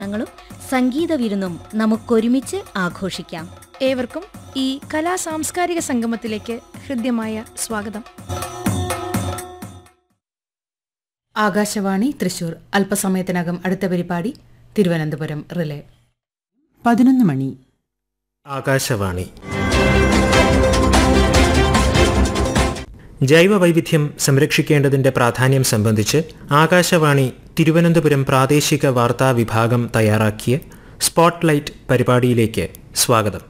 ങ്ങളും സംഗീത വിരുന്നും നമുക്കൊരുമിച്ച് ആഘോഷിക്കാം ഏവർക്കും ഈ കലാ സാംസ്കാരിക സംഗമത്തിലേക്ക് ഹൃദ്യമായ സ്വാഗതം ആകാശവാണി തൃശൂർ അല്പസമയത്തിനകം അടുത്ത പരിപാടി തിരുവനന്തപുരം റിലേ പതിനൊന്ന് മണി ആകാശവാണി ജൈവ വൈവിധ്യം സംരക്ഷിക്കേണ്ടതിന്റെ പ്രാധാന്യം സംബന്ധിച്ച് ആകാശവാണി തിരുവനന്തപുരം പ്രാദേശിക വാർത്താ വിഭാഗം തയ്യാറാക്കിയ സ്പോട്ട്ലൈറ്റ് പരിപാടിയിലേക്ക് സ്വാഗതം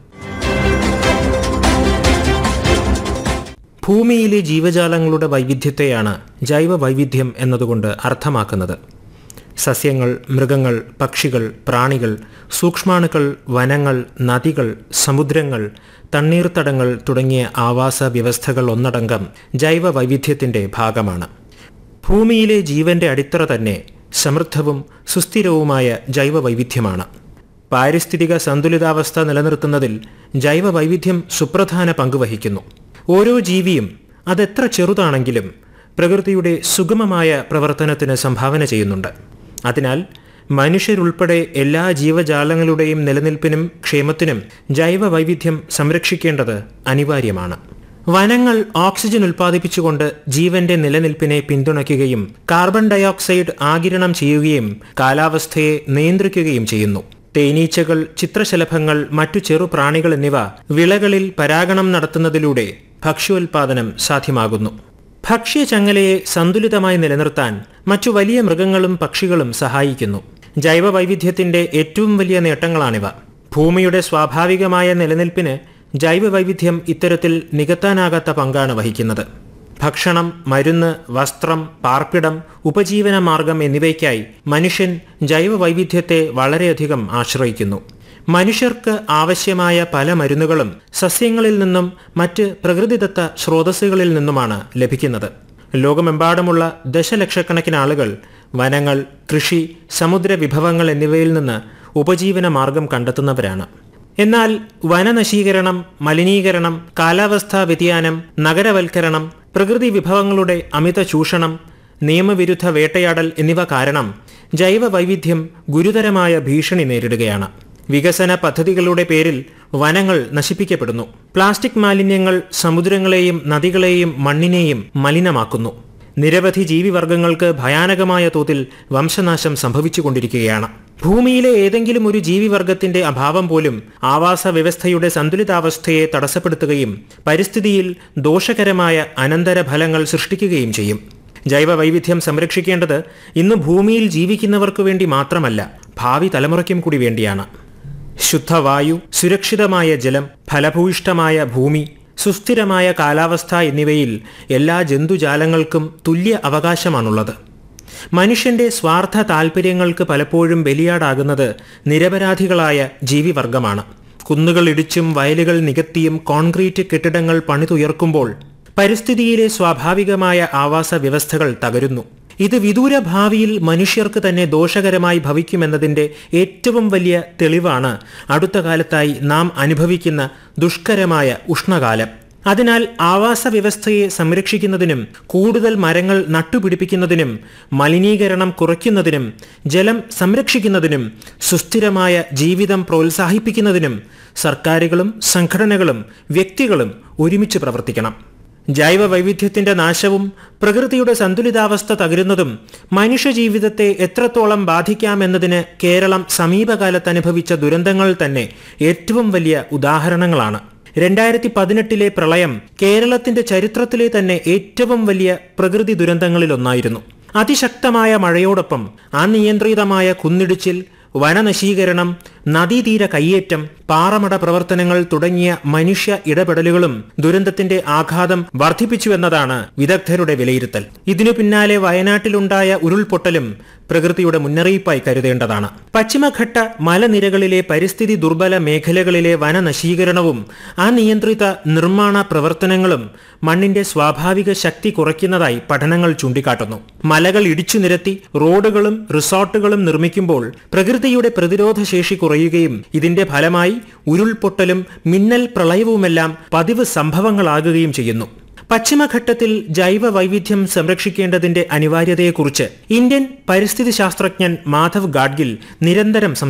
ഭൂമിയിലെ ജീവജാലങ്ങളുടെ വൈവിധ്യത്തെയാണ് ജൈവ വൈവിധ്യം എന്നതുകൊണ്ട് അർത്ഥമാക്കുന്നത് സസ്യങ്ങൾ മൃഗങ്ങൾ പക്ഷികൾ പ്രാണികൾ സൂക്ഷ്മാണുക്കൾ വനങ്ങൾ നദികൾ സമുദ്രങ്ങൾ തണ്ണീർത്തടങ്ങൾ തുടങ്ങിയ ആവാസ വ്യവസ്ഥകൾ ഒന്നടങ്കം ജൈവ വൈവിധ്യത്തിന്റെ ഭാഗമാണ് ഭൂമിയിലെ ജീവന്റെ അടിത്തറ തന്നെ സമൃദ്ധവും സുസ്ഥിരവുമായ ജൈവ വൈവിധ്യമാണ് പാരിസ്ഥിതിക സന്തുലിതാവസ്ഥ നിലനിർത്തുന്നതിൽ ജൈവ വൈവിധ്യം സുപ്രധാന പങ്ക് വഹിക്കുന്നു ഓരോ ജീവിയും അതെത്ര ചെറുതാണെങ്കിലും പ്രകൃതിയുടെ സുഗമമായ പ്രവർത്തനത്തിന് സംഭാവന ചെയ്യുന്നുണ്ട് അതിനാൽ മനുഷ്യരുൾപ്പെടെ എല്ലാ ജീവജാലങ്ങളുടെയും നിലനിൽപ്പിനും ക്ഷേമത്തിനും ജൈവ വൈവിധ്യം സംരക്ഷിക്കേണ്ടത് അനിവാര്യമാണ് വനങ്ങൾ ഓക്സിജൻ ഉൽപ്പാദിപ്പിച്ചുകൊണ്ട് ജീവന്റെ നിലനിൽപ്പിനെ പിന്തുണയ്ക്കുകയും കാർബൺ ഡയോക്സൈഡ് ആഗിരണം ചെയ്യുകയും കാലാവസ്ഥയെ നിയന്ത്രിക്കുകയും ചെയ്യുന്നു തേനീച്ചകൾ ചിത്രശലഭങ്ങൾ മറ്റു ചെറുപ്രാണികൾ എന്നിവ വിളകളിൽ പരാഗണം നടത്തുന്നതിലൂടെ ഭക്ഷ്യോൽപാദനം സാധ്യമാകുന്നു ഭക്ഷ്യചങ്ങലയെ സന്തുലിതമായി നിലനിർത്താൻ മറ്റു വലിയ മൃഗങ്ങളും പക്ഷികളും സഹായിക്കുന്നു ജൈവ വൈവിധ്യത്തിന്റെ ഏറ്റവും വലിയ നേട്ടങ്ങളാണിവ ഭൂമിയുടെ സ്വാഭാവികമായ നിലനിൽപ്പിന് ജൈവ വൈവിധ്യം ഇത്തരത്തിൽ നികത്താനാകാത്ത പങ്കാണ് വഹിക്കുന്നത് ഭക്ഷണം മരുന്ന് വസ്ത്രം പാർപ്പിടം ഉപജീവന മാർഗം എന്നിവയ്ക്കായി മനുഷ്യൻ ജൈവ വൈവിധ്യത്തെ വളരെയധികം ആശ്രയിക്കുന്നു മനുഷ്യർക്ക് ആവശ്യമായ പല മരുന്നുകളും സസ്യങ്ങളിൽ നിന്നും മറ്റ് പ്രകൃതിദത്ത സ്രോതസ്സുകളിൽ നിന്നുമാണ് ലഭിക്കുന്നത് ലോകമെമ്പാടുമുള്ള ദശലക്ഷക്കണക്കിന് ആളുകൾ വനങ്ങൾ കൃഷി സമുദ്ര വിഭവങ്ങൾ എന്നിവയിൽ നിന്ന് ഉപജീവന മാർഗം കണ്ടെത്തുന്നവരാണ് എന്നാൽ വനനശീകരണം മലിനീകരണം കാലാവസ്ഥാ വ്യതിയാനം നഗരവൽക്കരണം പ്രകൃതി വിഭവങ്ങളുടെ അമിത ചൂഷണം നിയമവിരുദ്ധ വേട്ടയാടൽ എന്നിവ കാരണം ജൈവ വൈവിധ്യം ഗുരുതരമായ ഭീഷണി നേരിടുകയാണ് വികസന പദ്ധതികളുടെ പേരിൽ വനങ്ങൾ നശിപ്പിക്കപ്പെടുന്നു പ്ലാസ്റ്റിക് മാലിന്യങ്ങൾ സമുദ്രങ്ങളെയും നദികളെയും മണ്ണിനെയും മലിനമാക്കുന്നു നിരവധി ജീവിവർഗങ്ങൾക്ക് ഭയാനകമായ തോതിൽ വംശനാശം സംഭവിച്ചുകൊണ്ടിരിക്കുകയാണ് ഭൂമിയിലെ ഏതെങ്കിലും ഒരു ജീവിവർഗത്തിന്റെ അഭാവം പോലും ആവാസ വ്യവസ്ഥയുടെ സന്തുലിതാവസ്ഥയെ തടസ്സപ്പെടുത്തുകയും പരിസ്ഥിതിയിൽ ദോഷകരമായ അനന്തരഫലങ്ങൾ സൃഷ്ടിക്കുകയും ചെയ്യും ജൈവ വൈവിധ്യം സംരക്ഷിക്കേണ്ടത് ഇന്ന് ഭൂമിയിൽ ജീവിക്കുന്നവർക്കു വേണ്ടി മാത്രമല്ല ഭാവി തലമുറയ്ക്കും കൂടി വേണ്ടിയാണ് ശുദ്ധവായു സുരക്ഷിതമായ ജലം ഫലഭൂയിഷ്ടമായ ഭൂമി സുസ്ഥിരമായ കാലാവസ്ഥ എന്നിവയിൽ എല്ലാ ജന്തുജാലങ്ങൾക്കും തുല്യ അവകാശമാണുള്ളത് മനുഷ്യന്റെ സ്വാർത്ഥ താൽപ്പര്യങ്ങൾക്ക് പലപ്പോഴും ബലിയാടാകുന്നത് നിരപരാധികളായ ജീവിവർഗമാണ് കുന്നുകൾ ഇടിച്ചും വയലുകൾ നികത്തിയും കോൺക്രീറ്റ് കെട്ടിടങ്ങൾ പണിതുയർക്കുമ്പോൾ പരിസ്ഥിതിയിലെ സ്വാഭാവികമായ ആവാസ വ്യവസ്ഥകൾ തകരുന്നു ഇത് വിദൂര ഭാവിയിൽ മനുഷ്യർക്ക് തന്നെ ദോഷകരമായി ഭവിക്കുമെന്നതിന്റെ ഏറ്റവും വലിയ തെളിവാണ് അടുത്ത കാലത്തായി നാം അനുഭവിക്കുന്ന ദുഷ്കരമായ ഉഷ്ണകാലം അതിനാൽ ആവാസ വ്യവസ്ഥയെ സംരക്ഷിക്കുന്നതിനും കൂടുതൽ മരങ്ങൾ നട്ടുപിടിപ്പിക്കുന്നതിനും മലിനീകരണം കുറയ്ക്കുന്നതിനും ജലം സംരക്ഷിക്കുന്നതിനും സുസ്ഥിരമായ ജീവിതം പ്രോത്സാഹിപ്പിക്കുന്നതിനും സർക്കാരുകളും സംഘടനകളും വ്യക്തികളും ഒരുമിച്ച് പ്രവർത്തിക്കണം ജൈവ വൈവിധ്യത്തിന്റെ നാശവും പ്രകൃതിയുടെ സന്തുലിതാവസ്ഥ തകരുന്നതും മനുഷ്യജീവിതത്തെ എത്രത്തോളം ബാധിക്കാമെന്നതിന് കേരളം സമീപകാലത്ത് അനുഭവിച്ച ദുരന്തങ്ങൾ തന്നെ ഏറ്റവും വലിയ ഉദാഹരണങ്ങളാണ് രണ്ടായിരത്തി പതിനെട്ടിലെ പ്രളയം കേരളത്തിന്റെ ചരിത്രത്തിലെ തന്നെ ഏറ്റവും വലിയ പ്രകൃതി ദുരന്തങ്ങളിലൊന്നായിരുന്നു അതിശക്തമായ മഴയോടൊപ്പം അനിയന്ത്രിതമായ കുന്നിടിച്ചിൽ വനനശീകരണം നദീതീര കയ്യേറ്റം പാറമട പ്രവർത്തനങ്ങൾ തുടങ്ങിയ മനുഷ്യ ഇടപെടലുകളും ദുരന്തത്തിന്റെ ആഘാതം വർദ്ധിപ്പിച്ചുവെന്നതാണ് വിദഗ്ധരുടെ വിലയിരുത്തൽ ഇതിനു പിന്നാലെ വയനാട്ടിലുണ്ടായ ഉരുൾപൊട്ടലും പ്രകൃതിയുടെ മുന്നറിയിപ്പായി കരുതേണ്ടതാണ് പശ്ചിമഘട്ട മലനിരകളിലെ പരിസ്ഥിതി ദുർബല മേഖലകളിലെ വനനശീകരണവും അനിയന്ത്രിത നിർമ്മാണ പ്രവർത്തനങ്ങളും മണ്ണിന്റെ സ്വാഭാവിക ശക്തി കുറയ്ക്കുന്നതായി പഠനങ്ങൾ ചൂണ്ടിക്കാട്ടുന്നു മലകൾ ഇടിച്ചു നിരത്തി റോഡുകളും റിസോർട്ടുകളും നിർമ്മിക്കുമ്പോൾ പ്രകൃതിയുടെ പ്രതിരോധ ശേഷി കുറയുകയും ഇതിന്റെ ഫലമായി ഉരുൾപൊട്ടലും മിന്നൽ പ്രളയവുമെല്ലാം പതിവ് സംഭവങ്ങളാകുകയും ചെയ്യുന്നു പശ്ചിമഘട്ടത്തിൽ ജൈവ വൈവിധ്യം സംരക്ഷിക്കേണ്ടതിന്റെ അനിവാര്യതയെക്കുറിച്ച് ഇന്ത്യൻ പരിസ്ഥിതി ശാസ്ത്രജ്ഞൻ മാധവ് ഗാഡ്ഗിൽ നിരന്തരം